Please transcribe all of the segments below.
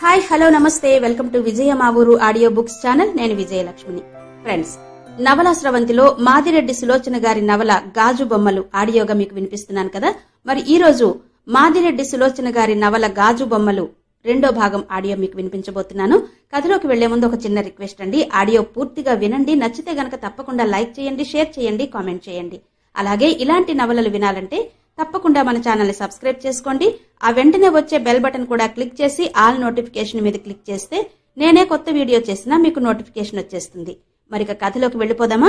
Hi hello నమస్తే welcome to Vijaya మా ఊరు ఆడియో బుక్స్ ఛానల్ నేను విజయలక్ష్మిని ఫ్రెండ్స్ నవల స్రవంతిలో మాదిరెడ్డి సులోచన గారి నవల గాజు బొమ్మలు ఆడియోగా మీకు వినిపిస్తున్నాను కదా మరి ఈ రోజు మాదిరెడ్డి సులోచన గారి నవల గాజు బొమ్మలు రెండో భాగం ఆడియో మీకు వినిపించబోతున్నాను కథలోకి వెళ్లే ముందు ఒక చిన్న రిక్వెస్ట్ అండి ఆడియో పూర్తిగా వినండి నచ్చితే గనక తప్పకుండా లైక్ చేయండి షేర్ చేయండి కామెంట్ చేయండి అలాగే ఇలాంటి నవలలు వినాలంటే తప్పకుండా మన ఛానల్ని సబ్స్క్రైబ్ చేసుకోండి ఆ వెంటనే వచ్చే బెల్ బటన్ కూడా క్లిక్ చేసి ఆల్ నోటిఫికేషన్ మీద క్లిక్ చేస్తే నేనే కొత్త వీడియో చేసినా మీకు నోటిఫికేషన్ వచ్చేస్తుంది మరి ఇక కథలోకి వెళ్ళిపోదామా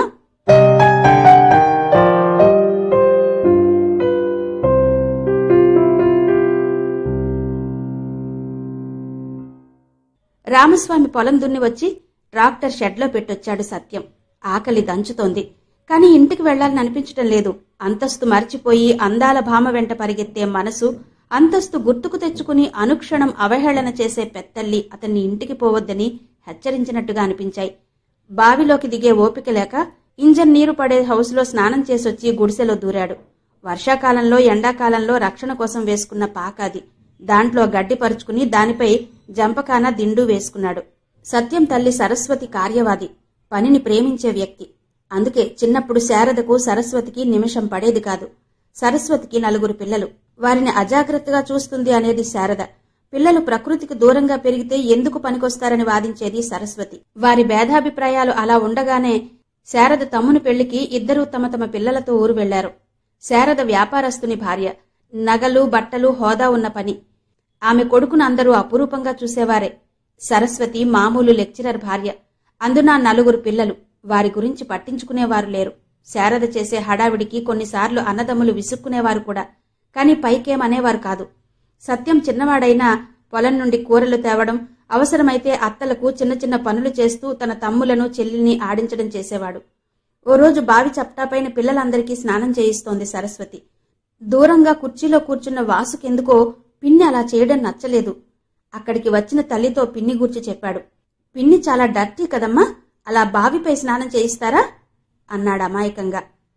రామస్వామి పొలం దున్ని వచ్చి ట్రాక్టర్ షెడ్లో పెట్టొచ్చాడు సత్యం ఆకలి దంచుతోంది కాని ఇంటికి వెళ్లాలని అనిపించటం లేదు అంతస్తు మర్చిపోయి అందాల భామ వెంట పరిగెత్తే మనసు అంతస్తు గుర్తుకు తెచ్చుకుని అనుక్షణం అవహేళన చేసే పెత్తల్లి అతన్ని ఇంటికి పోవద్దని హెచ్చరించినట్టుగా అనిపించాయి బావిలోకి దిగే ఓపిక లేక ఇంజన్ నీరు పడే హౌస్లో స్నానం చేసొచ్చి గుడిసెలో దూరాడు వర్షాకాలంలో ఎండాకాలంలో రక్షణ కోసం వేసుకున్న పాకాది దాంట్లో గడ్డి పరుచుకుని దానిపై జంపకాన దిండు వేసుకున్నాడు సత్యం తల్లి సరస్వతి కార్యవాది పనిని ప్రేమించే వ్యక్తి అందుకే చిన్నప్పుడు శారదకు సరస్వతికి నిమిషం పడేది కాదు సరస్వతికి నలుగురు పిల్లలు వారిని అజాగ్రత్తగా చూస్తుంది అనేది శారద పిల్లలు ప్రకృతికి దూరంగా పెరిగితే ఎందుకు పనికొస్తారని వాదించేది సరస్వతి వారి భేదాభిప్రాయాలు అలా ఉండగానే శారద తమ్ముని పెళ్లికి ఇద్దరూ తమ తమ పిల్లలతో ఊరు వెళ్లారు శారద వ్యాపారస్తుని భార్య నగలు బట్టలు హోదా ఉన్న పని ఆమె కొడుకును అందరూ అపురూపంగా చూసేవారే సరస్వతి మామూలు లెక్చరర్ భార్య అందున నలుగురు పిల్లలు వారి గురించి పట్టించుకునేవారు లేరు శారద చేసే హడావిడికి కొన్నిసార్లు అన్నదమ్ములు విసుక్కునేవారు కూడా కాని పైకేం అనేవారు కాదు సత్యం చిన్నవాడైనా పొలం నుండి కూరలు తేవడం అవసరమైతే అత్తలకు చిన్న చిన్న పనులు చేస్తూ తన తమ్ములను చెల్లిని ఆడించడం చేసేవాడు ఓ రోజు బావి చప్టాపైన పిల్లలందరికీ స్నానం చేయిస్తోంది సరస్వతి దూరంగా కుర్చీలో కూర్చున్న వాసుకెందుకో పిన్ని అలా చేయడం నచ్చలేదు అక్కడికి వచ్చిన తల్లితో పిన్ని గూర్చి చెప్పాడు పిన్ని చాలా డర్టీ కదమ్మా అలా బావిపై స్నానం చేయిస్తారా అన్నాడు అమాయకంగా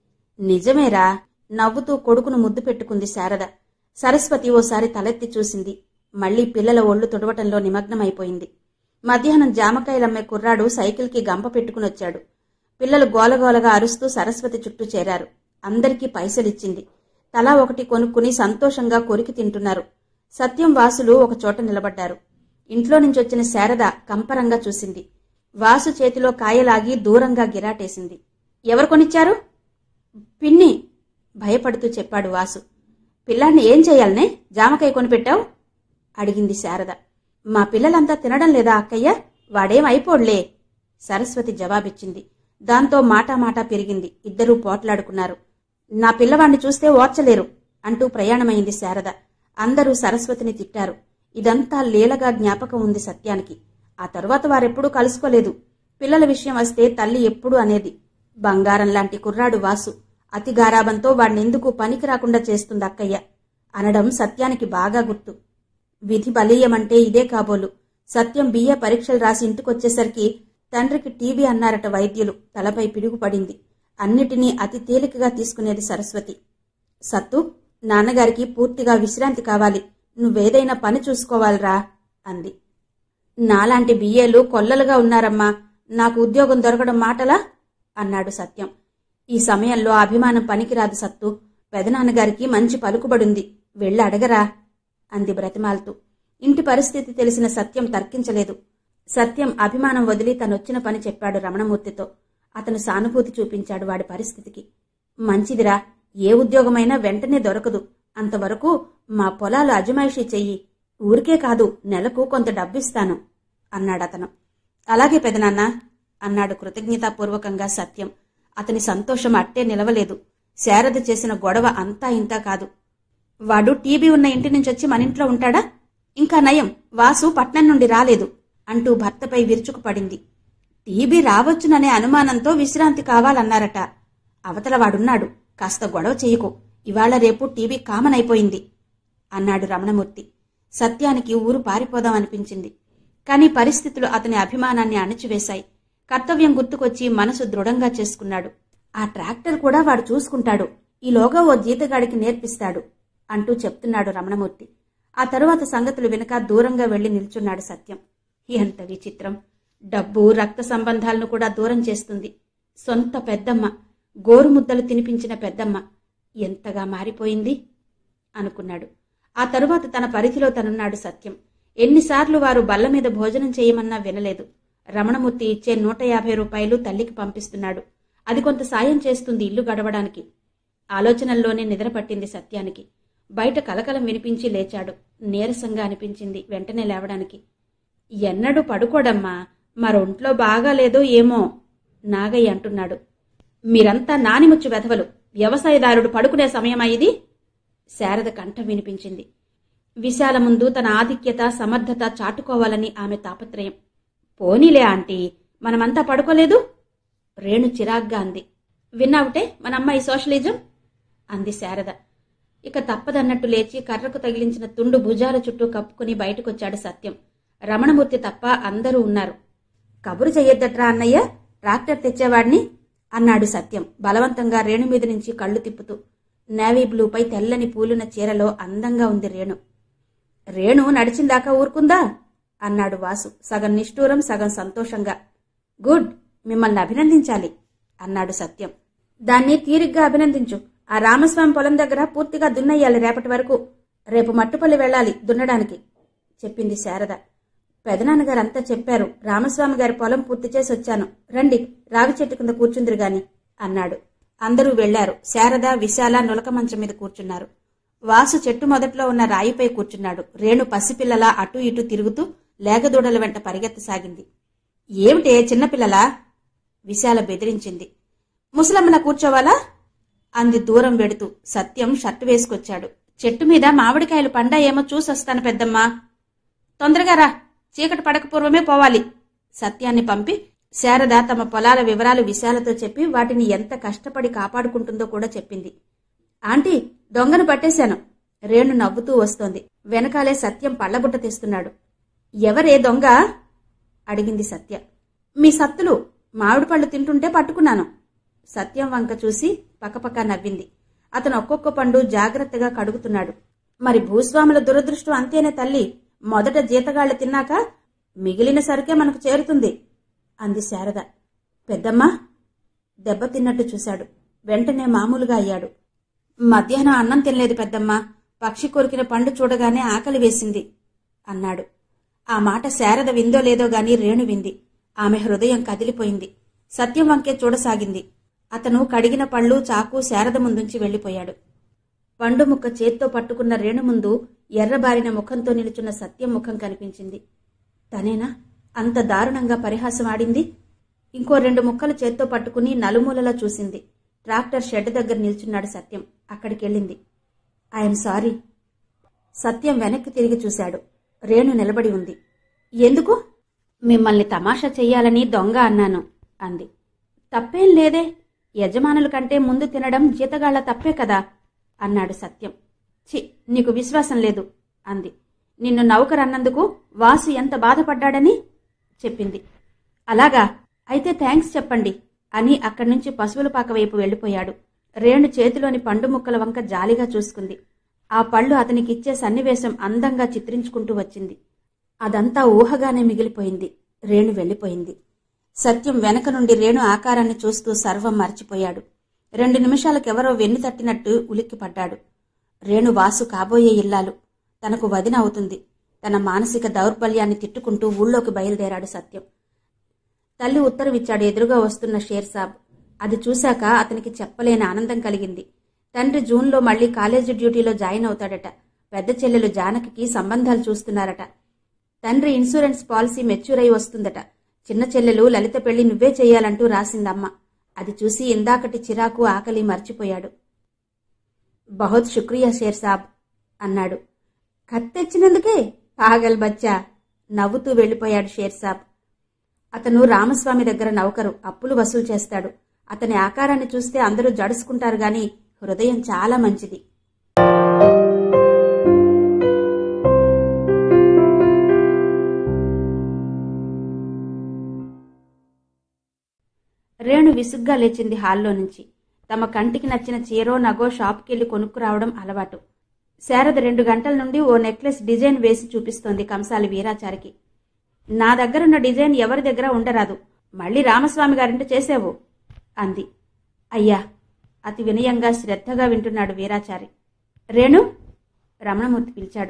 నిజమేరా నవ్వుతూ కొడుకును ముద్దు పెట్టుకుంది శారద సరస్వతి ఓసారి తలెత్తి చూసింది మళ్లీ పిల్లల ఒళ్ళు తుడవటంలో నిమగ్నమైపోయింది మధ్యాహ్నం జామకాయలమ్మే కుర్రాడు సైకిల్కి గంప పెట్టుకునొచ్చాడు పిల్లలు గోలగోలగా అరుస్తూ సరస్వతి చుట్టూ చేరారు అందరికీ పైసలిచ్చింది తలా ఒకటి కొనుక్కుని సంతోషంగా కొరికి తింటున్నారు సత్యం వాసులు ఒక చోట నిలబడ్డారు ఇంట్లో నుంచొచ్చిన శారద కంపరంగా చూసింది వాసు చేతిలో కాయలాగి దూరంగా గిరాటేసింది ఎవరు కొనిచ్చారు పిన్ని భయపడుతూ చెప్పాడు వాసు పిల్లాన్ని ఏం చేయాలనే జామకాయ కొనిపెట్టావు అడిగింది శారద మా పిల్లలంతా తినడం లేదా అక్కయ్య వాడేం అయిపోడ్లే సరస్వతి జవాబిచ్చింది దాంతో మాటా మాటా పెరిగింది ఇద్దరూ పోట్లాడుకున్నారు నా పిల్లవాణ్ణి చూస్తే ఓర్చలేరు అంటూ ప్రయాణమైంది శారద అందరూ సరస్వతిని తిట్టారు ఇదంతా లీలగా జ్ఞాపకం ఉంది సత్యానికి ఆ తరువాత వారెప్పుడూ కలుసుకోలేదు పిల్లల విషయం వస్తే తల్లి ఎప్పుడు అనేది బంగారం లాంటి కుర్రాడు వాసు అతి గారాబంతో వాణ్ణెందుకు పనికి రాకుండా చేస్తుంది అక్కయ్య అనడం సత్యానికి బాగా గుర్తు విధి బలీయమంటే ఇదే కాబోలు సత్యం బియ్య పరీక్షలు రాసి ఇంటికొచ్చేసరికి తండ్రికి టీబీ అన్నారట వైద్యులు తలపై పిడుగుపడింది అన్నిటినీ అతి తేలికగా తీసుకునేది సరస్వతి సత్తు నాన్నగారికి పూర్తిగా విశ్రాంతి కావాలి నువ్వేదైనా పని చూసుకోవాలిరా అంది నాలాంటి బియ్యేలు కొల్లలుగా ఉన్నారమ్మా నాకు ఉద్యోగం దొరకడం మాటలా అన్నాడు సత్యం ఈ సమయంలో అభిమానం పనికిరాదు సత్తు పెదనాన్నగారికి మంచి పలుకుబడుంది వెళ్ళి అడగరా అంది బ్రతిమాలుతూ ఇంటి పరిస్థితి తెలిసిన సత్యం తర్కించలేదు సత్యం అభిమానం వదిలి తనొచ్చిన పని చెప్పాడు రమణమూర్తితో అతను సానుభూతి చూపించాడు వాడి పరిస్థితికి మంచిదిరా ఏ ఉద్యోగమైనా వెంటనే దొరకదు అంతవరకు మా పొలాలు అజమాయిషీ చెయ్యి ఊరికే కాదు నెలకు కొంత డబ్బిస్తాను అన్నాడతను అలాగే పెదనాన్న అన్నాడు కృతజ్ఞతాపూర్వకంగా సత్యం అతని సంతోషం అట్టే నిలవలేదు శారద చేసిన గొడవ అంతా ఇంతా కాదు వాడు టీబీ ఉన్న ఇంటి నుంచి వచ్చి మన ఇంట్లో ఉంటాడా ఇంకా నయం వాసు పట్నం నుండి రాలేదు అంటూ భర్తపై విరుచుకుపడింది టీబీ రావచ్చుననే అనుమానంతో విశ్రాంతి కావాలన్నారట అవతల వాడున్నాడు కాస్త గొడవ చెయ్యకు ఇవాళ రేపు టీబీ కామన్ అయిపోయింది అన్నాడు రమణమూర్తి సత్యానికి ఊరు పారిపోదామనిపించింది కాని పరిస్థితులు అతని అభిమానాన్ని అణచివేశాయి కర్తవ్యం గుర్తుకొచ్చి మనసు దృఢంగా చేసుకున్నాడు ఆ ట్రాక్టర్ కూడా వాడు చూసుకుంటాడు ఈలోగా ఓ జీతగాడికి నేర్పిస్తాడు అంటూ చెప్తున్నాడు రమణమూర్తి ఆ తరువాత సంగతులు వెనుక దూరంగా వెళ్లి నిల్చున్నాడు సత్యం ఎంత విచిత్రం డబ్బు రక్త సంబంధాలను కూడా దూరం చేస్తుంది సొంత పెద్దమ్మ గోరుముద్దలు తినిపించిన పెద్దమ్మ ఎంతగా మారిపోయింది అనుకున్నాడు ఆ తరువాత తన పరిధిలో తనున్నాడు సత్యం ఎన్నిసార్లు వారు బల్ల మీద భోజనం చేయమన్నా వినలేదు రమణమూర్తి ఇచ్చే నూట యాభై రూపాయలు తల్లికి పంపిస్తున్నాడు అది కొంత సాయం చేస్తుంది ఇల్లు గడవడానికి ఆలోచనల్లోనే నిద్ర పట్టింది సత్యానికి బయట కలకలం వినిపించి లేచాడు నీరసంగా అనిపించింది వెంటనే లేవడానికి ఎన్నడూ పడుకోడమ్మా మరొంట్లో బాగాలేదో ఏమో నాగయ్య అంటున్నాడు మీరంతా నానిముచ్చు వెధవలు వ్యవసాయదారుడు పడుకునే సమయమా ఇది శారద కంఠం వినిపించింది విశాల ముందు తన ఆధిక్యత సమర్థత చాటుకోవాలని ఆమె తాపత్రయం పోనీలే ఆంటీ మనమంతా పడుకోలేదు రేణు చిరాగ్గా అంది విన్నావుటే మన అమ్మాయి సోషలిజం అంది శారద ఇక తప్పదన్నట్టు లేచి కర్రకు తగిలించిన తుండు భుజాల చుట్టూ కప్పుకుని బయటకొచ్చాడు సత్యం రమణమూర్తి తప్ప అందరూ ఉన్నారు కబురు చెయ్యొద్దట్రా అన్నయ్య ట్రాక్టర్ తెచ్చేవాడిని అన్నాడు సత్యం బలవంతంగా రేణు మీద నుంచి కళ్ళు తిప్పుతూ నేవీ బ్లూపై తెల్లని పూలున చీరలో అందంగా ఉంది రేణు రేణు నడిచిందాకా ఊరుకుందా అన్నాడు వాసు సగం నిష్ఠూరం సగం సంతోషంగా గుడ్ మిమ్మల్ని అభినందించాలి అన్నాడు సత్యం దాన్ని తీరిగ్గా అభినందించు ఆ రామస్వామి పొలం దగ్గర పూర్తిగా దున్నయ్యాలి రేపటి వరకు రేపు మట్టుపల్లి వెళ్ళాలి దున్నడానికి చెప్పింది శారద పెదనాన్నగారు అంతా చెప్పారు రామస్వామి గారి పొలం పూర్తి చేసి వచ్చాను రండి రావి చెట్టు కింద కూర్చుందిరు గాని అన్నాడు అందరూ వెళ్లారు శారద విశాల నులక మంచం మీద కూర్చున్నారు వాసు చెట్టు మొదట్లో ఉన్న రాయిపై కూర్చున్నాడు రేణు పసిపిల్లలా అటూ ఇటూ తిరుగుతూ లేగదూడల వెంట పరిగెత్తసాగింది ఏమిటే చిన్నపిల్లలా విశాల బెదిరించింది ముసలమ్మన కూర్చోవాలా అంది దూరం వెడుతూ సత్యం షర్టు వేసుకొచ్చాడు చెట్టు మీద మామిడికాయలు పండాయేమో చూసొస్తాను పెద్దమ్మా తొందరగా రా చీకటి పడక పూర్వమే పోవాలి సత్యాన్ని పంపి శారద తమ పొలాల వివరాలు విశాలతో చెప్పి వాటిని ఎంత కష్టపడి కాపాడుకుంటుందో కూడా చెప్పింది ఆంటీ దొంగను పట్టేశాను రేణు నవ్వుతూ వస్తోంది వెనకాలే సత్యం పళ్ళబుట్ట తెస్తున్నాడు ఎవరే దొంగ అడిగింది సత్య మీ సత్తులు మామిడి పళ్ళు తింటుంటే పట్టుకున్నాను సత్యం వంక చూసి పక్కపక్క నవ్వింది అతను ఒక్కొక్క పండు జాగ్రత్తగా కడుగుతున్నాడు మరి భూస్వాముల దురదృష్టం అంతేనే తల్లి మొదట జీతగాళ్లు తిన్నాక మిగిలిన సరికే మనకు చేరుతుంది అంది శారద పెద్దమ్మా దెబ్బతిన్నట్టు చూశాడు వెంటనే మామూలుగా అయ్యాడు మధ్యాహ్నం అన్నం తినలేదు పెద్దమ్మా పక్షి కొరికిన పండు చూడగానే ఆకలి వేసింది అన్నాడు ఆ మాట శారద విందో లేదో గాని రేణు వింది ఆమె హృదయం కదిలిపోయింది సత్యం వంకే చూడసాగింది అతను కడిగిన పళ్ళు చాకు శారద ముందుంచి వెళ్లిపోయాడు పండు ముక్క చేత్తో పట్టుకున్న రేణు ముందు ఎర్రబారిన ముఖంతో నిలుచున్న సత్యం ముఖం కనిపించింది తనేనా అంత దారుణంగా పరిహాసం ఆడింది ఇంకో రెండు ముక్కలు చేత్తో పట్టుకుని నలుమూలలా చూసింది ట్రాక్టర్ షెడ్ దగ్గర నిల్చున్నాడు సత్యం అక్కడికెళ్ళింది ఐఎమ్ సారీ సత్యం వెనక్కి తిరిగి చూశాడు రేణు నిలబడి ఉంది ఎందుకు మిమ్మల్ని తమాషా చెయ్యాలని దొంగ అన్నాను అంది తప్పేం లేదే యజమానుల కంటే ముందు తినడం జీతగాళ్ల తప్పే కదా అన్నాడు సత్యం చి నీకు విశ్వాసం లేదు అంది నిన్ను నౌకరన్నందుకు వాసు ఎంత బాధపడ్డాడని చెప్పింది అలాగా అయితే థ్యాంక్స్ చెప్పండి అని అక్కడి నుంచి పశువుల పాక వైపు వెళ్లిపోయాడు రేణు చేతిలోని పండు ముక్కల వంక జాలిగా చూసుకుంది ఆ పళ్ళు అతనికిచ్చే సన్నివేశం అందంగా చిత్రించుకుంటూ వచ్చింది అదంతా ఊహగానే మిగిలిపోయింది రేణు వెళ్ళిపోయింది సత్యం వెనక నుండి రేణు ఆకారాన్ని చూస్తూ సర్వం మర్చిపోయాడు రెండు నిమిషాలకెవరో వెన్ను తట్టినట్టు ఉలిక్కిపడ్డాడు రేణు వాసు కాబోయే ఇల్లాలు తనకు వదిన అవుతుంది తన మానసిక దౌర్బల్యాన్ని తిట్టుకుంటూ ఊళ్ళోకి బయలుదేరాడు సత్యం తల్లి ఉత్తరవిచ్చాడు ఎదురుగా వస్తున్న షేర్సాబ్ అది చూశాక అతనికి చెప్పలేని ఆనందం కలిగింది తండ్రి జూన్లో మళ్లీ కాలేజీ డ్యూటీలో జాయిన్ అవుతాడట పెద్ద చెల్లెలు జానకికి సంబంధాలు చూస్తున్నారట తండ్రి ఇన్సూరెన్స్ పాలసీ మెచ్యూర్ అయి వస్తుందట చిన్న చెల్లెలు లలిత పెళ్లి నువ్వే చెయ్యాలంటూ రాసిందమ్మ అది చూసి ఇందాకటి చిరాకు ఆకలి మర్చిపోయాడు బహుత్ శుక్రియా షేర్ సాబ్ అన్నాడు కత్తెచ్చినందుకే పాగల్ బచ్చా నవ్వుతూ వెళ్లిపోయాడు షేర్ సాబ్ అతను రామస్వామి దగ్గర నౌకరు అప్పులు వసూలు చేస్తాడు అతని ఆకారాన్ని చూస్తే అందరూ జడుసుకుంటారు గాని హృదయం చాలా మంచిది రేణు విసుగ్గా లేచింది హాల్లో నుంచి తమ కంటికి నచ్చిన చీరో నగో షాప్కెళ్లి కొనుక్కురావడం అలవాటు శారద రెండు గంటల నుండి ఓ నెక్లెస్ డిజైన్ వేసి చూపిస్తోంది కంసాలి వీరాచారికి నా దగ్గరున్న డిజైన్ ఎవరి దగ్గర ఉండరాదు మళ్ళీ రామస్వామి గారింట చేసావు అంది అయ్యా అతి వినయంగా శ్రద్ధగా వింటున్నాడు వీరాచారి రేణు రమణమూర్తి పిలిచాడు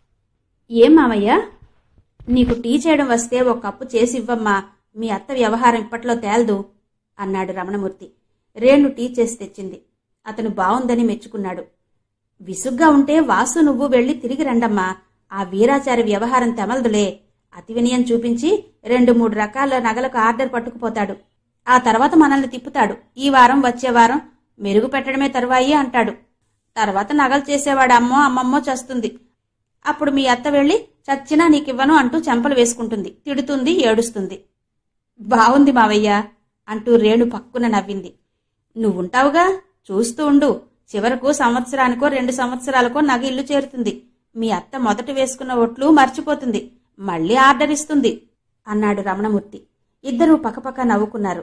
ఏం మామయ్య నీకు టీ చేయడం వస్తే ఒక కప్పు చేసి ఇవ్వమ్మా మీ అత్త వ్యవహారం ఇప్పట్లో తేల్దు అన్నాడు రమణమూర్తి రేణు టీ చేసి తెచ్చింది అతను బావుందని మెచ్చుకున్నాడు విసుగ్గా ఉంటే వాసు నువ్వు వెళ్ళి తిరిగి రండమ్మా ఆ వీరాచారి వ్యవహారం తెమలదులే అతి వినయం చూపించి రెండు మూడు రకాల నగలకు ఆర్డర్ పట్టుకుపోతాడు ఆ తర్వాత మనల్ని తిప్పుతాడు ఈ వారం వచ్చే వారం మెరుగు పెట్టడమే తరువాయి అంటాడు తర్వాత నగలు చేసేవాడు అమ్మో అమ్మమ్మో చస్తుంది అప్పుడు మీ అత్త వెళ్ళి చచ్చినా నీకివ్వను అంటూ చెంపలు వేసుకుంటుంది తిడుతుంది ఏడుస్తుంది బావుంది మావయ్య అంటూ రేణు పక్కున నవ్వింది నువ్వుంటావుగా చూస్తూ ఉండు చివరకు సంవత్సరానికో రెండు సంవత్సరాలకో నగ ఇల్లు చేరుతుంది మీ అత్త మొదట వేసుకున్న ఒట్లు మర్చిపోతుంది మళ్ళీ ఆర్డర్ ఇస్తుంది అన్నాడు రమణమూర్తి ఇద్దరూ పకపక నవ్వుకున్నారు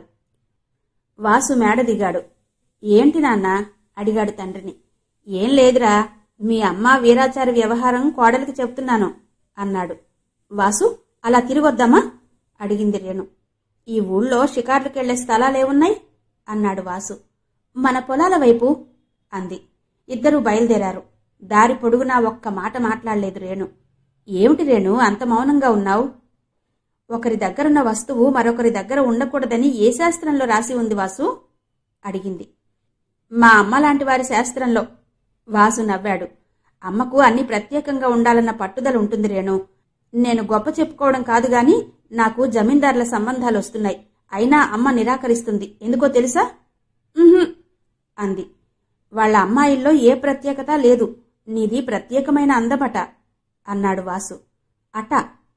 వాసు మేడ దిగాడు ఏంటి నాన్న అడిగాడు తండ్రిని ఏం లేదురా మీ అమ్మ వీరాచారి వ్యవహారం కోడలికి చెప్తున్నాను అన్నాడు వాసు అలా తిరిగొద్దామా అడిగింది రేణు ఈ ఊళ్ళో షికార్లకెళ్లే స్థలాలేవున్నాయి అన్నాడు వాసు మన పొలాల వైపు అంది ఇద్దరూ బయలుదేరారు దారి పొడుగునా ఒక్క మాట మాట్లాడలేదు రేణు ఏమిటి రేణు అంత మౌనంగా ఉన్నావు ఒకరి దగ్గరున్న వస్తువు మరొకరి దగ్గర ఉండకూడదని ఏ శాస్త్రంలో రాసి ఉంది వాసు అడిగింది మా అమ్మ లాంటి వారి శాస్త్రంలో వాసు నవ్వాడు అమ్మకు అన్ని ప్రత్యేకంగా ఉండాలన్న పట్టుదల ఉంటుంది రేణు నేను గొప్ప చెప్పుకోవడం కాదు గాని నాకు జమీందారుల సంబంధాలు వస్తున్నాయి అయినా అమ్మ నిరాకరిస్తుంది ఎందుకో తెలుసా "ఉహుం," అంది వాళ్ళ అమ్మాయిల్లో ఏ ప్రత్యేకత లేదు నీది ప్రత్యేకమైన అందమట అన్నాడు వాసు అట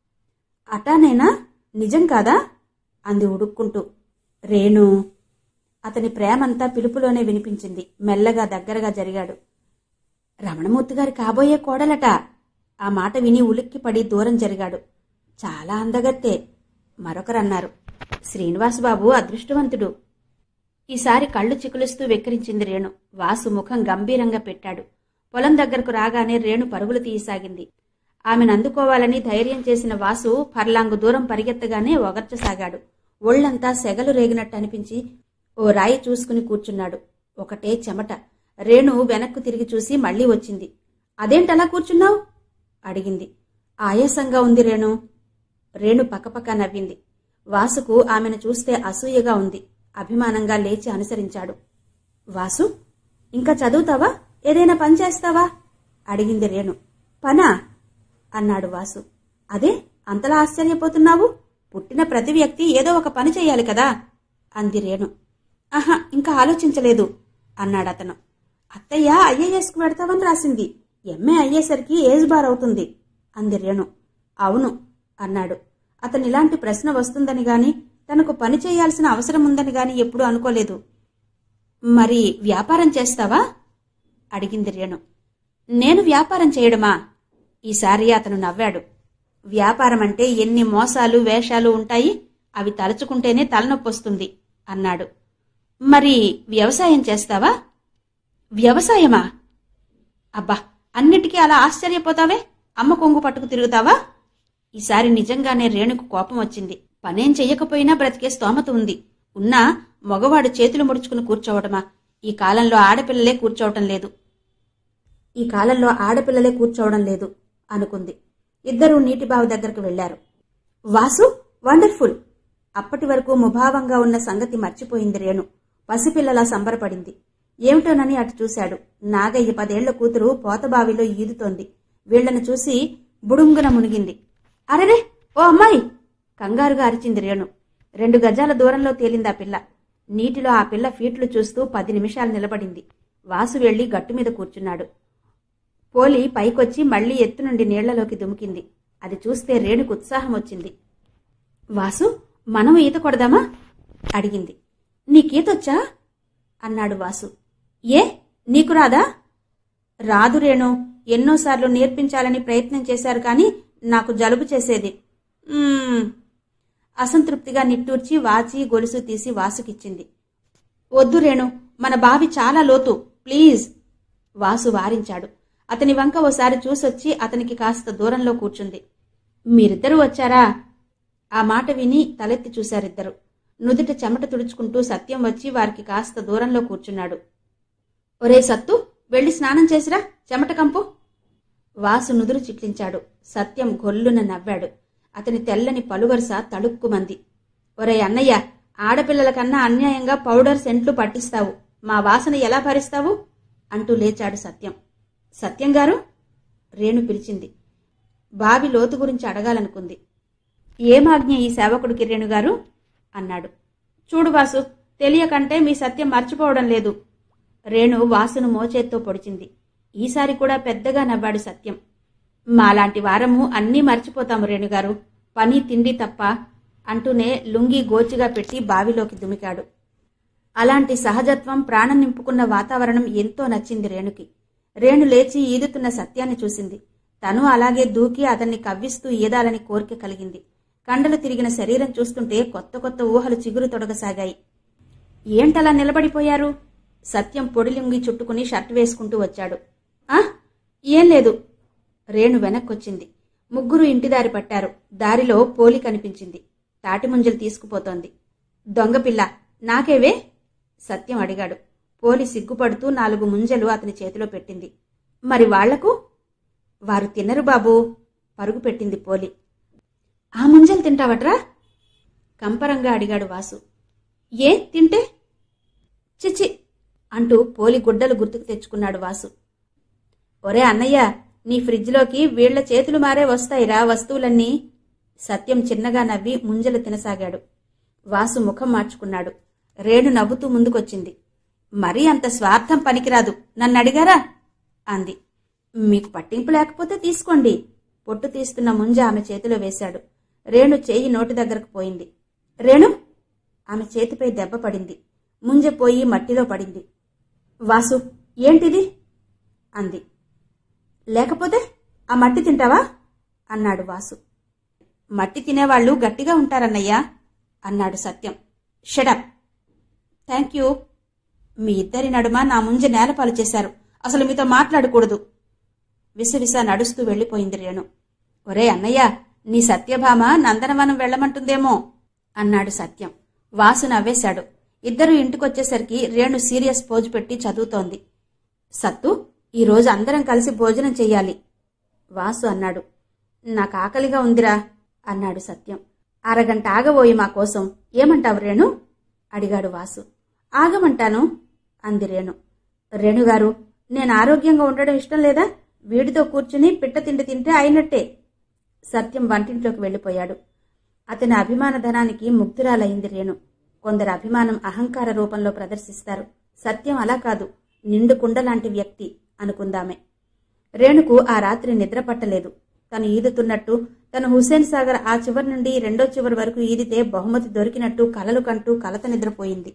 అటానేనా నిజం కాదా అంది ఉడుక్కుంటూ రేణు అతని ప్రేమంతా పిలుపులోనే వినిపించింది మెల్లగా దగ్గరగా జరిగాడు రమణమూర్తి గారి కాబోయే కోడలట ఆ మాట విని ఉలిక్కిపడి దూరం జరిగాడు చాలా అందగత్తే మరొకరన్నారు శ్రీనివాసబాబు అదృష్టవంతుడు ఈసారి కళ్ళు చికులుస్తూ వెక్కిరించింది రేణు వాసు ముఖం గంభీరంగా పెట్టాడు పొలం దగ్గరకు రాగానే రేణు పరుగులు తీయసాగింది ఆమెను అందుకోవాలని ధైర్యం చేసిన వాసు పర్లాంగు దూరం పరిగెత్తగానే ఒగర్చసాగాడు ఒళ్లంతా సెగలు రేగినట్టు అనిపించి ఓ రాయి చూసుకుని కూర్చున్నాడు ఒకటే చెమట రేణు వెనక్కు తిరిగి చూసి మళ్ళీ వచ్చింది అదేంటలా కూర్చున్నావు అడిగింది ఆయాసంగా ఉంది రేణు రేణు పక్కపక్క నవ్వింది వాసుకు ఆమెను చూస్తే అసూయగా ఉంది అభిమానంగా లేచి అనుసరించాడు వాసు ఇంకా చదువుతావా ఏదైనా పని చేస్తావా అడిగింది రేణు పనా అన్నాడు వాసు అదే అంతలా ఆశ్చర్యపోతున్నావు పుట్టిన ప్రతి వ్యక్తి ఏదో ఒక పని చేయాలి కదా అంది రేణు ఆహా ఇంకా ఆలోచించలేదు అన్నాడతను అత్తయ్య ఐఏఎస్కు పెడతావని రాసింది ఎంఏ అయ్యేసరికి ఏజ్ బార్ అవుతుంది అంది రేణు అవును అన్నాడు అతను ఇలాంటి ప్రశ్న వస్తుందని గాని తనకు పని చేయాల్సిన అవసరం ఉందని గాని ఎప్పుడూ అనుకోలేదు మరి వ్యాపారం చేస్తావా అడిగింది రేణు నేను వ్యాపారం చేయడమా ఈసారి అతను నవ్వాడు వ్యాపారం అంటే ఎన్ని మోసాలు వేషాలు ఉంటాయి అవి తలుచుకుంటేనే తలనొప్పొస్తుంది అన్నాడు మరి వ్యవసాయం చేస్తావా వ్యవసాయమా అబ్బా అన్నిటికీ అలా ఆశ్చర్యపోతావే అమ్మ కొంగు పట్టుకు తిరుగుతావా ఈసారి నిజంగానే రేణుకు కోపం వచ్చింది పనేం చెయ్యకపోయినా బ్రతికే స్తోమత ఉంది ఉన్నా మగవాడు చేతులు ముడుచుకుని కూర్చోవడమా ఈ కాలంలో ఆడపిల్లలే కూర్చోవటం లేదు ఈ కాలంలో ఆడపిల్లలే కూర్చోవడం లేదు అనుకుంది ఇద్దరూ నీటిబావి దగ్గరకు వెళ్లారు వాసు వండర్ఫుల్ అప్పటి వరకు ముభావంగా ఉన్న సంగతి మర్చిపోయింది రేణు పసిపిల్లలా సంబరపడింది ఏమిటోనని అటు చూశాడు నాగయ్య పదేళ్ల కూతురు పోతబావిలో ఈదుతోంది వీళ్లను చూసి బుడుంగున మునిగింది అరెరే ఓ అమ్మాయి కంగారుగా అరిచింది రేణు రెండు గజాల దూరంలో తేలింది ఆ పిల్ల నీటిలో ఆ పిల్ల ఫీట్లు చూస్తూ పది నిమిషాలు నిలబడింది వాసు వెళ్లి గట్టు మీద కూర్చున్నాడు పోలి పైకొచ్చి మళ్లీ ఎత్తు నుండి నీళ్లలోకి దుమికింది అది చూస్తే రేణుకు ఉత్సాహం వచ్చింది వాసు మనం ఈత కొడదామా అడిగింది నీకీతొచ్చా అన్నాడు వాసు ఏ నీకు రాదా రాదు రేణు ఎన్నోసార్లు నేర్పించాలని ప్రయత్నం చేశారు కానీ నాకు జలుబు చేసేది "మ్మ్." అసంతృప్తిగా నిట్టూర్చి వాచి గొలుసు తీసి వాసుకిచ్చింది వద్దు రేణు మన బావి చాలా లోతు ప్లీజ్ వాసు వారించాడు అతని వంక ఓసారి చూసొచ్చి అతనికి కాస్త దూరంలో కూర్చుంది మీరిద్దరూ వచ్చారా ఆ మాట విని తలెత్తి చూశారిద్దరు నుదుట చెమట తుడుచుకుంటూ సత్యం వచ్చి వారికి కాస్త దూరంలో కూర్చున్నాడు ఒరే సత్తు వెళ్ళి స్నానం చేసిరా చెమట కంపు వాసు నుదురు చిట్లించాడు సత్యం గొల్లున నవ్వాడు అతని తెల్లని పలువరుస తడుక్కుమంది ఒరే అన్నయ్య ఆడపిల్లల కన్నా అన్యాయంగా పౌడర్ సెంట్లు పట్టిస్తావు మా వాసన ఎలా భరిస్తావు అంటూ లేచాడు సత్యం సత్యం గారు రేణు పిలిచింది బావి లోతు గురించి అడగాలనుకుంది ఏమాజ్ఞ ఈ సేవకుడికి రేణుగారు అన్నాడు చూడు వాసు తెలియకంటే మీ సత్యం మర్చిపోవడం లేదు రేణు వాసును మోచేత్తో పొడిచింది ఈసారి కూడా పెద్దగా నవ్వాడు సత్యం మాలాంటి వారము అన్నీ మర్చిపోతాము రేణుగారు పని తిండి తప్ప అంటూనే లుంగి గోచిగా పెట్టి బావిలోకి దుమికాడు అలాంటి సహజత్వం ప్రాణం నింపుకున్న వాతావరణం ఎంతో నచ్చింది రేణుకి రేణు లేచి ఈదుతున్న సత్యాన్ని చూసింది తను అలాగే దూకి అతన్ని కవ్విస్తూ ఈదాలని కోరిక కలిగింది కండలు తిరిగిన శరీరం చూస్తుంటే కొత్త కొత్త ఊహలు చిగురు తొడగసాగాయి ఏంటలా నిలబడిపోయారు సత్యం పొడిలింగి చుట్టుకుని షర్ట్ వేసుకుంటూ వచ్చాడు ఆ ఏం లేదు రేణు వెనక్కొచ్చింది ముగ్గురు ఇంటిదారి పట్టారు దారిలో పోలి కనిపించింది తాటిముంజలు తీసుకుపోతోంది దొంగపిల్ల నాకేవే సత్యం అడిగాడు పోలి సిగ్గుపడుతూ నాలుగు ముంజలు అతని చేతిలో పెట్టింది మరి వాళ్లకు వారు తినరు బాబూ పరుగు పెట్టింది పోలి ఆ ముంజలు తింటావట్రా కంపరంగా అడిగాడు వాసు ఏ తింటే చిచి అంటూ పోలి గుడ్డలు గుర్తుకు తెచ్చుకున్నాడు వాసు ఒరే అన్నయ్య నీ ఫ్రిడ్జ్లోకి వీళ్ల చేతులు మారే వస్తాయిరా వస్తువులన్నీ సత్యం చిన్నగా నవ్వి ముంజలు తినసాగాడు వాసు ముఖం మార్చుకున్నాడు రేణు నవ్వుతూ ముందుకొచ్చింది మరీ అంత స్వార్థం పనికిరాదు నన్ను అడిగారా అంది మీకు పట్టింపు లేకపోతే తీసుకోండి పొట్టు తీస్తున్న ముంజ ఆమె చేతిలో వేశాడు రేణు చేయి నోటి దగ్గరకు పోయింది రేణు ఆమె చేతిపై దెబ్బ పడింది ముంజ పోయి మట్టిలో పడింది వాసు ఏంటిది అంది లేకపోతే ఆ మట్టి తింటావా అన్నాడు వాసు మట్టి తినేవాళ్ళు గట్టిగా ఉంటారన్నయ్యా అన్నాడు సత్యం షడప్ థ్యాంక్ యూ మీ ఇద్దరి నడుమ నా ముంజ నేలపాలు చేశారు అసలు మీతో మాట్లాడకూడదు విసవిస నడుస్తూ వెళ్ళిపోయింది రేణు ఒరే అన్నయ్య నీ సత్యభామ నందనవనం వెళ్ళమంటుందేమో అన్నాడు సత్యం వాసు నవ్వేశాడు ఇద్దరు ఇంటికొచ్చేసరికి రేణు సీరియస్ పోజు పెట్టి చదువుతోంది సత్తు ఈరోజు అందరం కలిసి భోజనం చెయ్యాలి వాసు అన్నాడు నాకు ఆకలిగా ఉందిరా అన్నాడు సత్యం అరగంట ఆగబోయి మా కోసం ఏమంటావు రేణు అడిగాడు వాసు ఆగమంటాను అంది రేణు రేణుగారు నేను ఆరోగ్యంగా ఉండడం ఇష్టం లేదా వీడితో కూర్చుని పిట్ట తిండి తింటే అయినట్టే సత్యం వంటింట్లోకి వెళ్ళిపోయాడు అతని అభిమాన ధనానికి ముగ్ధురాలయ్యింది రేణు కొందరు అభిమానం అహంకార రూపంలో ప్రదర్శిస్తారు సత్యం అలా కాదు నిండు కుండలాంటి వ్యక్తి అనుకుందామే రేణుకు ఆ రాత్రి నిద్ర పట్టలేదు తను ఈదుతున్నట్టు తను హుస్సేన్ సాగర్ ఆ చివరి నుండి రెండో చివరి వరకు ఈదితే బహుమతి దొరికినట్టు కలలు కంటూ కలత నిద్రపోయింది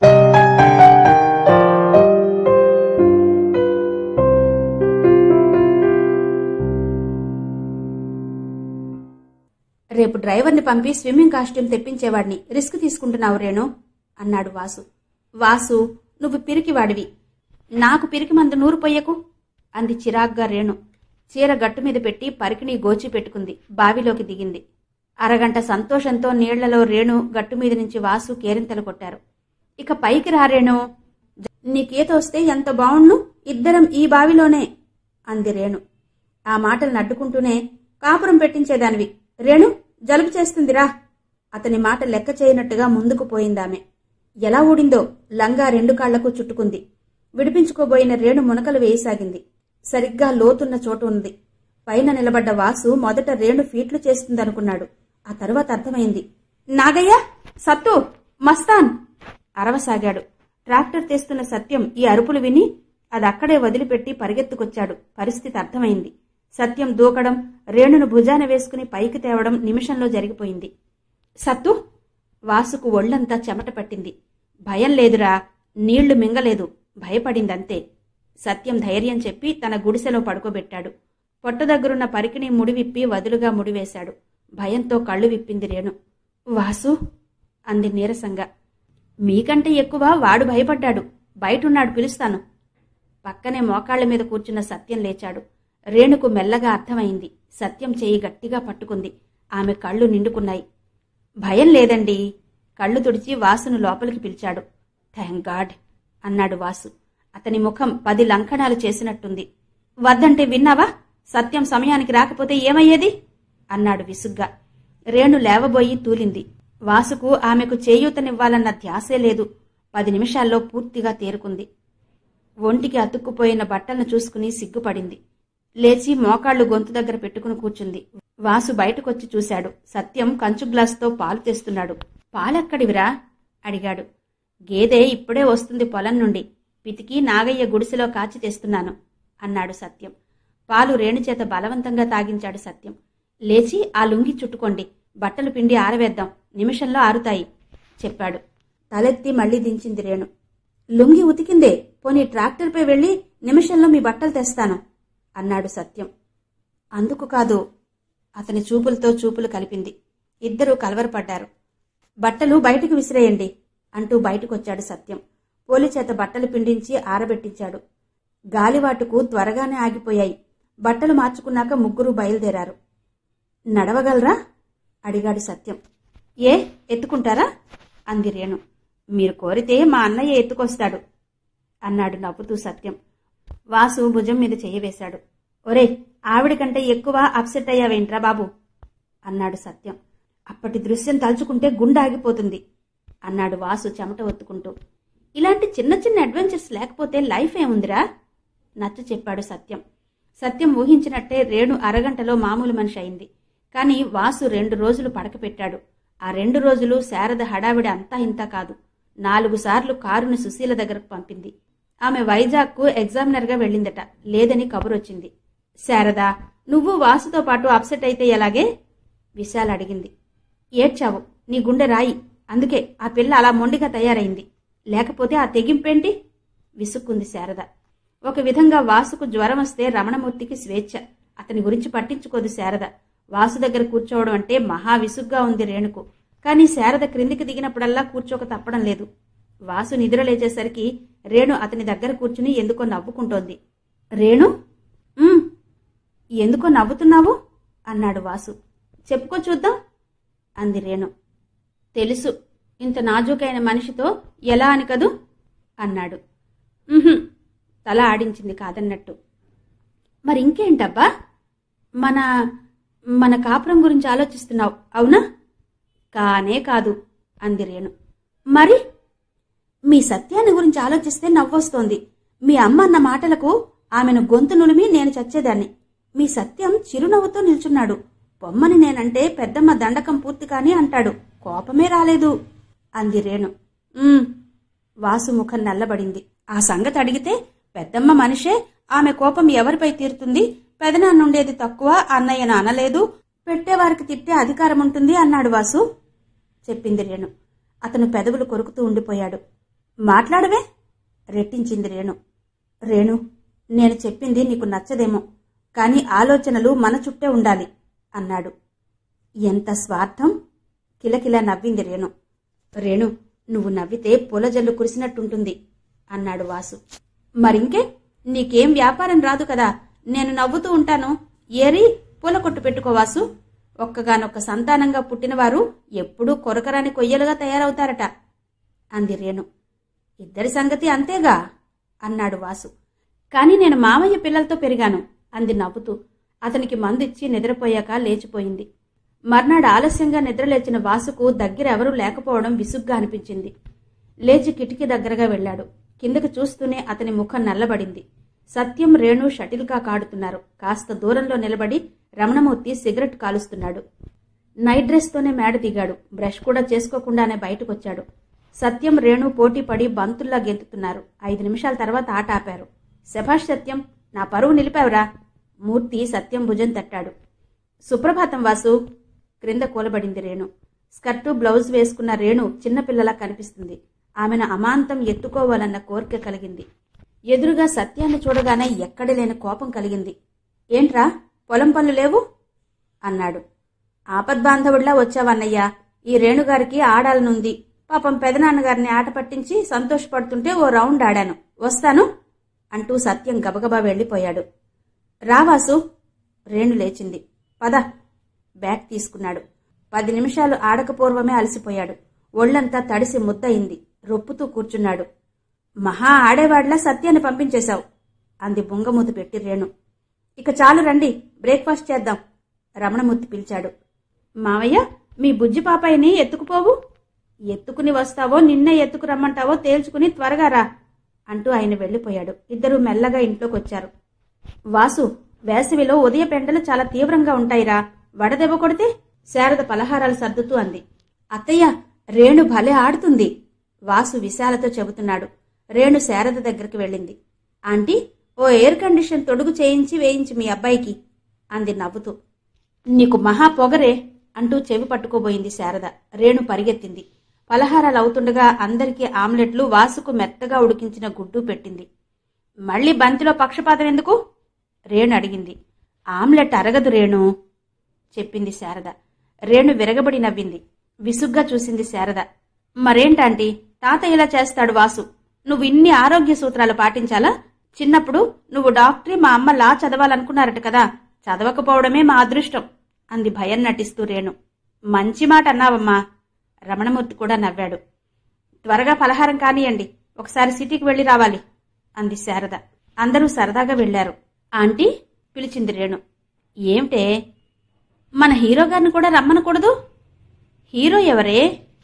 రేపు డ్రైవర్ని పంపి స్విమ్మింగ్ కాస్ట్యూమ్ తెప్పించేవాడిని రిస్క్ తీసుకుంటున్నావు రేణు అన్నాడు వాసు వాసు నువ్వు పిరికివాడివి నాకు పిరికి మందు నూరు పొయ్యకు అంది చిరాగ్గా రేణు చీర గట్టు మీద పెట్టి పరికిణి గోచి పెట్టుకుంది బావిలోకి దిగింది అరగంట సంతోషంతో నీళ్లలో రేణు గట్టు మీద నుంచి వాసు కేరింతలు కొట్టారు ఇక పైకి రా రేణు నీకేతోస్తే ఎంత బావుణ్ణు ఇద్దరం ఈ బావిలోనే అంది రేణు ఆ మాటలు నడ్డుకుంటూనే కాపురం పెట్టించేదానివి రేణు జలుబు చేస్తుందిరా అతని మాట లెక్క చేయనట్టుగా ముందుకు పోయిందామె ఎలా ఊడిందో లంగా రెండు కాళ్లకు చుట్టుకుంది విడిపించుకోబోయిన రేణు మునకలు వేయసాగింది సరిగ్గా లోతున్న చోటు ఉంది పైన నిలబడ్డ వాసు మొదట రేణు ఫీట్లు చేస్తుందనుకున్నాడు ఆ తరువాత అర్థమైంది నాగయ్య సత్తు మస్తాన్ అరవసాగాడు ట్రాక్టర్ తెస్తున్న సత్యం ఈ అరుపులు విని అది అక్కడే వదిలిపెట్టి పరిగెత్తుకొచ్చాడు పరిస్థితి అర్థమైంది సత్యం దూకడం రేణును భుజాన వేసుకుని పైకి తేవడం నిమిషంలో జరిగిపోయింది సత్తు వాసుకు ఒళ్లంతా చెమట పట్టింది భయం లేదురా నీళ్లు మింగలేదు భయపడిందంతే సత్యం ధైర్యం చెప్పి తన గుడిసెలో పడుకోబెట్టాడు పొట్ట దగ్గరున్న పరికిని ముడివిప్పి వదులుగా ముడివేశాడు భయంతో కళ్ళు విప్పింది రేణు వాసు అంది నీరసంగా మీకంటే ఎక్కువ వాడు భయపడ్డాడు బయటున్నాడు పిలుస్తాను పక్కనే మోకాళ్ల మీద కూర్చున్న సత్యం లేచాడు రేణుకు మెల్లగా అర్థమైంది సత్యం చేయి గట్టిగా పట్టుకుంది ఆమె కళ్ళు నిండుకున్నాయి భయం లేదండి కళ్ళు తుడిచి వాసును లోపలికి పిలిచాడు థ్యాంక్ గాడ్ అన్నాడు వాసు అతని ముఖం పది లంకణాలు చేసినట్టుంది వద్దంటే విన్నావా సత్యం సమయానికి రాకపోతే ఏమయ్యేది అన్నాడు విసుగ్గా రేణు లేవబోయి తూలింది వాసుకు ఆమెకు చేయూతనివ్వాలన్న ధ్యాసే లేదు పది నిమిషాల్లో పూర్తిగా తేరుకుంది ఒంటికి అతుక్కుపోయిన బట్టలను చూసుకుని సిగ్గుపడింది లేచి మోకాళ్లు గొంతు దగ్గర పెట్టుకుని కూర్చుంది వాసు బయటకొచ్చి చూశాడు సత్యం కంచు గ్లాసుతో పాలు తెస్తున్నాడు పాలెక్కడివిరా అడిగాడు గేదె ఇప్పుడే వస్తుంది పొలం నుండి పితికి నాగయ్య గుడిసెలో కాచి తెస్తున్నాను అన్నాడు సత్యం పాలు రేణుచేత బలవంతంగా తాగించాడు సత్యం లేచి ఆ లుంగి చుట్టుకోండి బట్టలు పిండి ఆరవేద్దాం నిమిషంలో ఆరుతాయి చెప్పాడు తలెత్తి మళ్లీ దించింది రేణు లుంగి ఉతికిందే పోనీ ట్రాక్టర్పై వెళ్లి నిమిషంలో మీ బట్టలు తెస్తాను అన్నాడు సత్యం అందుకు కాదు అతని చూపులతో చూపులు కలిపింది ఇద్దరూ కలవరపడ్డారు బట్టలు బయటకు విసిరేయండి అంటూ బయటకొచ్చాడు సత్యం పోలి చేత బట్టలు పిండించి ఆరబెట్టించాడు గాలివాటుకు త్వరగానే ఆగిపోయాయి బట్టలు మార్చుకున్నాక ముగ్గురు బయలుదేరారు నడవగలరా అడిగాడు సత్యం ఏ ఎత్తుకుంటారా అంది రేణు మీరు కోరితే మా అన్నయ్య ఎత్తుకొస్తాడు అన్నాడు నవ్వుతూ సత్యం వాసు భుజం మీద చెయ్యవేశాడు ఒరే ఆవిడ కంటే ఎక్కువ అప్సెట్ అయ్యావేంట్రా బాబు అన్నాడు సత్యం అప్పటి దృశ్యం తలుచుకుంటే గుండె ఆగిపోతుంది అన్నాడు వాసు చెమట ఒత్తుకుంటూ ఇలాంటి చిన్న చిన్న అడ్వెంచర్స్ లేకపోతే లైఫ్ ఏముందిరా నచ్చ చెప్పాడు సత్యం సత్యం ఊహించినట్టే రేణు అరగంటలో మామూలు మనిషి అయింది కాని వాసు రెండు రోజులు పడక పెట్టాడు ఆ రెండు రోజులు శారద హడావిడి అంతా ఇంతా కాదు నాలుగు సార్లు కారును సుశీల దగ్గరకు పంపింది ఆమె వైజాగ్కు ఎగ్జామినర్గా వెళ్ళిందట లేదని కబురొచ్చింది శారదా నువ్వు వాసుతో పాటు అప్సెట్ అయితే ఎలాగే విశాల్ అడిగింది ఏడ్చావు నీ గుండె రాయి అందుకే ఆ పిల్ల అలా మొండిగా తయారైంది లేకపోతే ఆ తెగింపేంటి విసుక్కుంది శారద ఒక విధంగా వాసుకు జ్వరం వస్తే రమణమూర్తికి స్వేచ్ఛ అతని గురించి పట్టించుకోదు శారద వాసు దగ్గర కూర్చోవడం అంటే మహా విసుగ్గా ఉంది రేణుకు కానీ శారద క్రిందికి దిగినప్పుడల్లా కూర్చోక తప్పడం లేదు వాసు నిద్ర లేచేసరికి రేణు అతని దగ్గర కూర్చుని ఎందుకో నవ్వుకుంటోంది రేణు "ఉమ్, ఎందుకో నవ్వుతున్నావు అన్నాడు వాసు చెప్పుకో చూద్దాం అంది రేణు తెలుసు ఇంత నాజూకైన మనిషితో ఎలా అని కదూ అన్నాడు "ఉహుం," తల ఆడించింది కాదన్నట్టు మరి ఇంకేంటబ్బా మన మన కాపురం గురించి ఆలోచిస్తున్నావు అవునా కానే కాదు అంది రేణు మరి మీ సత్యాన్ని గురించి ఆలోచిస్తే నవ్వొస్తోంది మీ అమ్మ అన్న మాటలకు ఆమెను గొంతు నులిమి నేను చచ్చేదాన్ని మీ సత్యం చిరునవ్వుతో నిల్చున్నాడు పొమ్మని నేనంటే పెద్దమ్మ దండకం పూర్తి కాని అంటాడు కోపమే రాలేదు అంది రేణు "ఉమ్." వాసు ముఖం నల్లబడింది ఆ సంగతి అడిగితే పెద్దమ్మ మనిషే ఆమె కోపం ఎవరిపై తీరుతుంది పెదనాన్నుండేది తక్కువ అన్నయ్యను అనలేదు పెట్టేవారికి తిట్టే అధికారం ఉంటుంది అన్నాడు వాసు చెప్పింది రేణు అతను పెదవులు కొరుకుతూ ఉండిపోయాడు మాట్లాడవే రెట్టించింది రేణు రేణు నేను చెప్పింది నీకు నచ్చదేమో కాని ఆలోచనలు మన చుట్టే ఉండాలి అన్నాడు ఎంత స్వార్థం కిలకిలా నవ్వింది రేణు రేణు నువ్వు నవ్వితే పూలజల్లు కురిసినట్టుంటుంది అన్నాడు వాసు మరింకే నీకేం వ్యాపారం రాదు కదా నేను నవ్వుతూ ఉంటాను ఏరి పూల కొట్టు పెట్టుకో వాసు ఒక్కగానొక్క సంతానంగా పుట్టినవారు ఎప్పుడూ కొరకరాని కొయ్యలుగా తయారవుతారట అంది రేణు ఇద్దరి సంగతి అంతేగా అన్నాడు వాసు కాని నేను మామయ్య పిల్లలతో పెరిగాను అంది నవ్వుతూ అతనికి మందిచ్చి నిద్రపోయాక లేచిపోయింది మర్నాడు ఆలస్యంగా నిద్రలేచిన వాసుకు దగ్గర ఎవరూ లేకపోవడం విసుగ్గా అనిపించింది లేచి కిటికీ దగ్గరగా వెళ్ళాడు కిందకు చూస్తూనే అతని ముఖం నల్లబడింది సత్యం రేణు షటిల్కా కాడుతున్నారు కాస్త దూరంలో నిలబడి రమణమూర్తి సిగరెట్ కాలుస్తున్నాడు నైట్ డ్రెస్తోనే మేడ దిగాడు బ్రష్ కూడా చేసుకోకుండానే బయటకొచ్చాడు సత్యం రేణు పోటీ పడి బంతుల్లా గెంతుతున్నారు ఐదు నిమిషాల తర్వాత ఆట ఆపారు శభాష్ సత్యం నా పరువు నిలిపావురా మూర్తి సత్యం భుజం తట్టాడు సుప్రభాతం వాసు క్రింద కూలబడింది రేణు స్కర్టు బ్లౌజ్ వేసుకున్న రేణు చిన్నపిల్లలా కనిపిస్తుంది ఆమెను అమాంతం ఎత్తుకోవాలన్న కోరిక కలిగింది ఎదురుగా సత్యాన్ని చూడగానే ఎక్కడ లేని కోపం కలిగింది ఏంట్రా పొలం పనులు లేవు అన్నాడు ఆపద్బాంధవుడిలా వచ్చావన్నయ్యా ఈ రేణుగారికి ఆడాలనుంది పాపం పెదనాన్నగారిని ఆట పట్టించి సంతోషపడుతుంటే ఓ రౌండ్ ఆడాను వస్తాను అంటూ సత్యం గబగబా వెళ్ళిపోయాడు రావాసు రేణు లేచింది పద బ్యాగ్ తీసుకున్నాడు పది నిమిషాలు ఆడకపూర్వమే అలసిపోయాడు ఒళ్లంతా తడిసి ముద్దయింది రొప్పుతూ కూర్చున్నాడు మహా ఆడేవాడ్లా సత్యాన్ని పంపించేశావు అంది బుంగమూతి పెట్టి రేణు ఇక చాలు రండి బ్రేక్ఫాస్ట్ చేద్దాం రమణమూర్తి పిలిచాడు మావయ్య మీ బుజ్జి పాపాయిని ఎత్తుకుపోవు ఎత్తుకుని వస్తావో నిన్నే ఎత్తుకు రమ్మంటావో తేల్చుకుని త్వరగా రా అంటూ ఆయన వెళ్ళిపోయాడు ఇద్దరూ మెల్లగా ఇంట్లోకి వచ్చారు వాసు వేసవిలో ఉదయ పెండలు చాలా తీవ్రంగా ఉంటాయిరా వడదెబ్బ కొడితే శారద పలహారాలు సర్దుతూ అంది అత్తయ్య రేణు భలే ఆడుతుంది వాసు విశాలతో చెబుతున్నాడు రేణు శారద దగ్గరికి వెళ్ళింది ఆంటీ ఓ ఎయిర్ కండిషన్ తొడుగు చేయించి వేయించి మీ అబ్బాయికి అంది నవ్వుతూ నీకు మహా పొగరే అంటూ చెవి పట్టుకోబోయింది శారద రేణు పరిగెత్తింది పలహారాలు అవుతుండగా అందరికీ ఆమ్లెట్లు వాసుకు మెత్తగా ఉడికించిన గుడ్డు పెట్టింది మళ్ళీ బంతిలో పక్షపాతం ఎందుకు రేణు అడిగింది ఆమ్లెట్ అరగదు రేణు చెప్పింది శారద రేణు విరగబడి నవ్వింది విసుగ్గా చూసింది శారద మరేంటాంటీ తాత ఇలా చేస్తాడు వాసు నువ్వు ఇన్ని ఆరోగ్య సూత్రాలు పాటించాలా చిన్నప్పుడు నువ్వు డాక్టరీ మా అమ్మ లా చదవాలనుకున్నారట కదా చదవకపోవడమే మా అదృష్టం అంది భయం నటిస్తూ రేణు మంచి మాట అన్నావమ్మా రమణమూర్తి కూడా నవ్వాడు త్వరగా పలహారం కానియండి ఒకసారి సిటీకి వెళ్ళి రావాలి అంది శారద అందరూ సరదాగా వెళ్లారు ఆంటీ పిలిచింది రేణు ఏమిటే మన హీరో గారిని కూడా రమ్మనకూడదు హీరో ఎవరే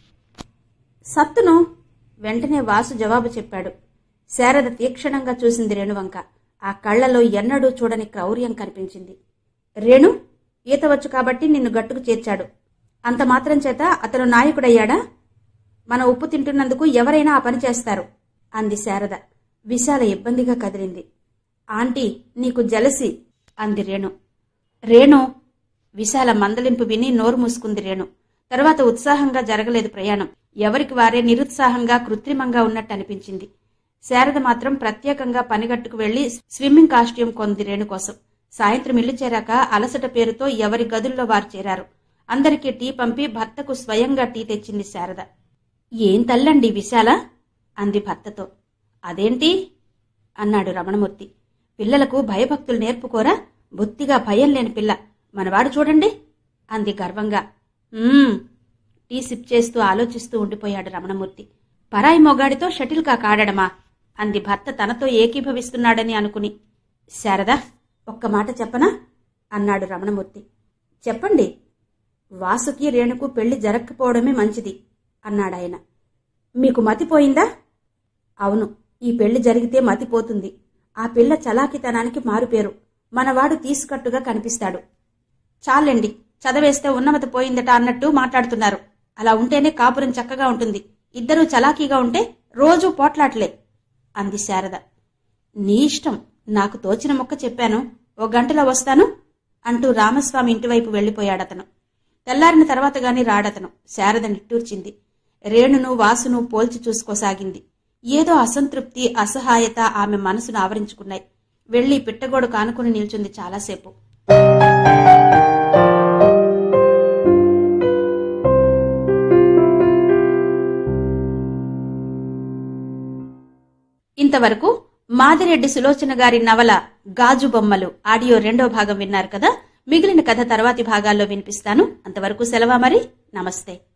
సత్తును వెంటనే వాసు జవాబు చెప్పాడు శారద తీక్షణంగా చూసింది రేణువంక ఆ కళ్లలో ఎన్నడూ చూడని క్రౌర్యం కనిపించింది రేణు ఈత వచ్చు కాబట్టి నిన్ను గట్టుకు చేర్చాడు అంత మాత్రం చేత అతను నాయకుడయ్యాడా మన ఉప్పు తింటున్నందుకు ఎవరైనా ఆ పని చేస్తారు అంది శారద విశాల ఇబ్బందిగా కదిలింది ఆంటీ నీకు జలసి అంది రేణు రేణు విశాల మందలింపు విని నోరు మూసుకుంది రేణు తర్వాత ఉత్సాహంగా జరగలేదు ప్రయాణం ఎవరికి వారే నిరుత్సాహంగా కృత్రిమంగా ఉన్నట్టు అనిపించింది శారద మాత్రం ప్రత్యేకంగా పనిగట్టుకు వెళ్లి స్విమ్మింగ్ కాస్ట్యూమ్ కొంది రేణు కోసం సాయంత్రం ఇల్లు చేరాక అలసట పేరుతో ఎవరి గదుల్లో వారు చేరారు అందరికీ టీ పంపి భర్తకు స్వయంగా టీ తెచ్చింది శారద ఏం తల్లండి విశాల అంది భర్తతో అదేంటి అన్నాడు రమణమూర్తి పిల్లలకు భయభక్తులు నేర్పుకోరా బొత్తిగా భయం లేని పిల్ల మనవాడు చూడండి అంది గర్వంగా "మ్మ్." టీ సిప్ చేస్తూ ఆలోచిస్తూ ఉండిపోయాడు రమణమూర్తి పరాయి మొగాడితో షటిల్ కాక్ ఆడడమా అంది భర్త తనతో ఏకీభవిస్తున్నాడని అనుకుని శారదా ఒక్క మాట చెప్పనా అన్నాడు రమణమూర్తి చెప్పండి వాసుకి రేణుకు పెళ్లి జరగకపోవడమే మంచిది అన్నాడాయన మీకు మతిపోయిందా అవును ఈ పెళ్లి జరిగితే మతిపోతుంది ఆ పిల్ల చలాకితనానికి మారుపేరు మనవాడు తీసుకట్టుగా కనిపిస్తాడు చాలండి చదవేస్తే ఉన్నమతి పోయిందట అన్నట్టు మాట్లాడుతున్నారు అలా ఉంటేనే కాపురం చక్కగా ఉంటుంది ఇద్దరూ చలాకీగా ఉంటే రోజూ పోట్లాట్లే అంది శారద నీ ఇష్టం నాకు తోచిన మొక్క చెప్పాను ఓ గంటలో వస్తాను అంటూ రామస్వామి ఇంటివైపు వెళ్లిపోయాడతను తెల్లారిన తర్వాత గాని రాడతను శారద నిట్టూర్చింది రేణును వాసును పోల్చి చూసుకోసాగింది ఏదో అసంతృప్తి అసహాయత ఆమె మనసును ఆవరించుకున్నాయి వెళ్లి పిట్టగోడు కానుకుని నిల్చుంది చాలాసేపు ఇంతవరకు మాదిరెడ్డి సులోచన గారి నవల గాజు బొమ్మలు ఆడియో రెండో భాగం విన్నారు కదా మిగిలిన కథ తర్వాతి భాగాల్లో వినిపిస్తాను అంతవరకు సెలవా మరి నమస్తే